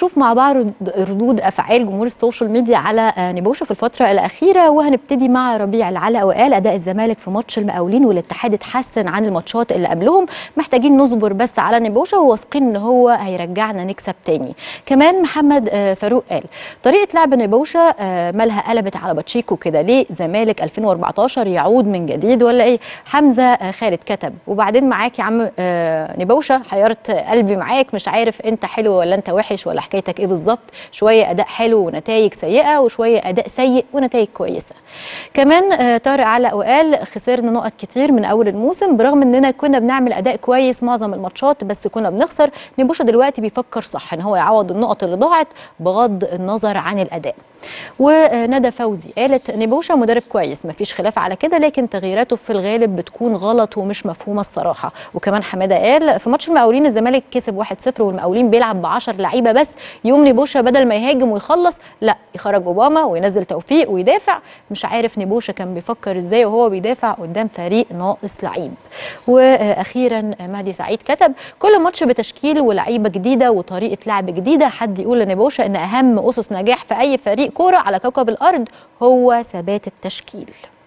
نشوف مع بعض ردود افعال جمهور السوشيال ميديا على نبوشه في الفتره الاخيره وهنبتدي مع ربيع العلا وقال اداء الزمالك في ماتش المقاولين والاتحاد اتحسن عن الماتشات اللي قبلهم محتاجين نصبر بس على نبوشه وواثقين ان هو هيرجعنا نكسب تاني كمان محمد فاروق قال طريقه لعب نبوشه مالها قلبت على باتشيكو كده ليه زمالك 2014 يعود من جديد ولا ايه حمزه خالد كتب وبعدين معاك يا عم نبوشه حيرت قلبي معاك مش عارف انت حلو ولا انت وحش ولا حكايتك ايه بالظبط شويه اداء حلو ونتائج سيئه وشويه اداء سيء ونتائج كويسه كمان طارق علق وقال خسرنا نقط كتير من اول الموسم برغم اننا كنا بنعمل اداء كويس معظم الماتشات بس كنا بنخسر نبوشه دلوقتي بيفكر صح ان هو يعوض النقط اللي ضاعت بغض النظر عن الاداء وندى فوزي قالت نبوشه مدرب كويس مفيش خلاف على كده لكن تغييراته في الغالب بتكون غلط ومش مفهومه الصراحه وكمان حماده قال في ماتش المقاولين الزمالك كسب 1-0 والمقاولين بيلعب ب 10 لعيبه بس يوم نبوشه بدل ما يهاجم ويخلص لا يخرج اوباما وينزل توفيق ويدافع مش عارف نبوشه كان بيفكر ازاي وهو بيدافع قدام فريق ناقص لعيب واخيرا مهدي سعيد كتب كل ماتش بتشكيل ولعيبه جديده وطريقه لعب جديده حد يقول لنبوشه ان اهم اسس نجاح في اي فريق كوره على كوكب الارض هو ثبات التشكيل